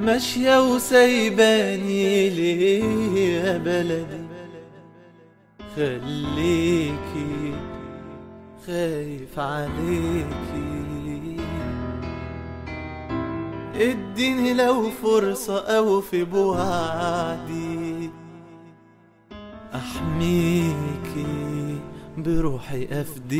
ماشية وسايباني ليه يا بلدي خليكي خايف عليكي اديني لو فرصة او في بوعدي احميكي بروحي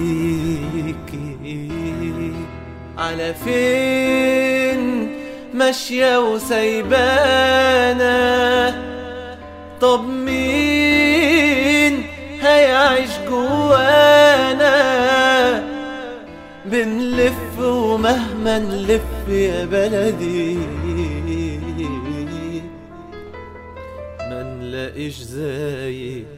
افديكي على فين ماشية وسايبانا طب مين هيعيش جوانا بنلف ومهما نلف يا بلدي ما نلاقيش زيك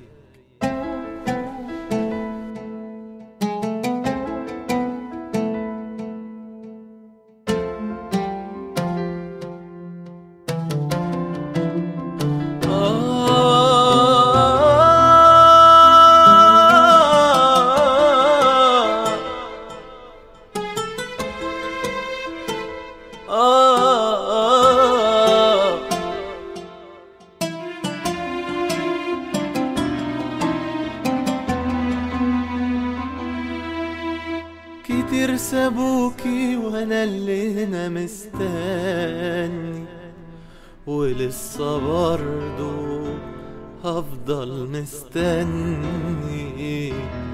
كتير سابوكي وانا اللي هنا مستني ولسه برضو هفضل مستني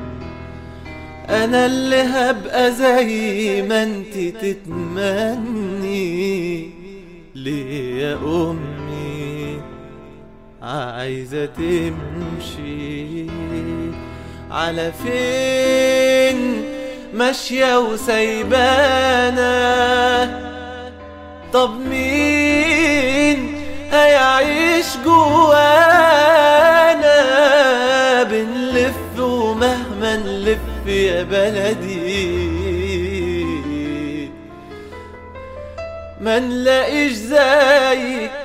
انا اللي هبقى زي ما انت تتمني ليه يا امي عايزة تمشي على فين ماشية وسايبانا طب مين هيعيش جوانا بنلف ومهما نلف يا بلدي ما نلاقيش زيك